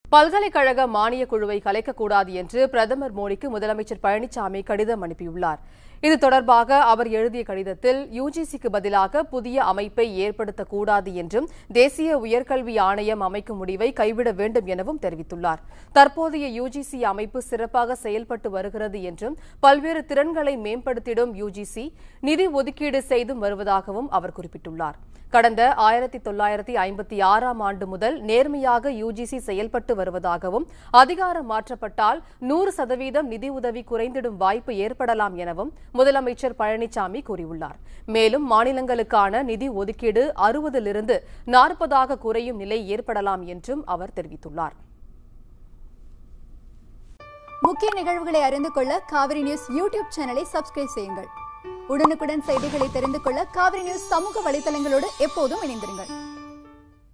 பல்கலைக்கழக மானியக் குழுவை கலைக்கக்கூடாது என்று பிரதமர் மோடிக்கு முதலமைச்சர் பழனிசாமி கடிதம் அனுப்பியுள்ளார் இது தொடர்பாக அவர் எழுதிய கடிதத்தில் யுஜிசிக்கு பதிலாக புதிய அமைப்பை ஏற்படுத்தக்கூடாது என்றும் தேசிய உயர்கல்வி ஆணையம் அமைக்கும் முடிவை கைவிட வேண்டும் எனவும் தெரிவித்துள்ளார் தற்போதைய யுஜிசி அமைப்பு சிறப்பாக செயல்பட்டு வருகிறது என்றும் பல்வேறு திறன்களை மேம்படுத்திடும் யுஜிசி நிதி ஒதுக்கீடு செய்தும் வருவதாகவும் அவர் குறிப்பிட்டுள்ளார் கடந்த ஆயிரத்தி தொள்ளாயிரத்தி ஐம்பத்தி ஆறாம் ஆண்டு முதல் நேர்மையாக யுஜிசி செயல்பட்டு வருவதாகவும் அதிகாரம் மாற்றப்பட்டால் நூறு சதவீதம் நிதி உதவி குறைந்திடும் வாய்ப்பு ஏற்படலாம் எனவும் முதலமைச்சர் பழனிசாமி கூறியுள்ளார் மேலும் மாநிலங்களுக்கான நிதி ஒதுக்கீடு அறுபதிலிருந்து நாற்பதாக குறையும் நிலை ஏற்படலாம் என்றும் அவர் தெரிவித்துள்ளார் முக்கிய நிகழ்வுகளை அறிந்து கொள்ள காவிரி நியூஸ் யூடியூப் சேனலை சப்ஸ்கிரைப் செய்யுங்கள் உடனுக்குடன் செய்திகளை தெரிந்து கொள்ள காவிரி நியூஸ் சமூக வலைதளங்களோடு எப்போதும் இணைந்திருங்கள்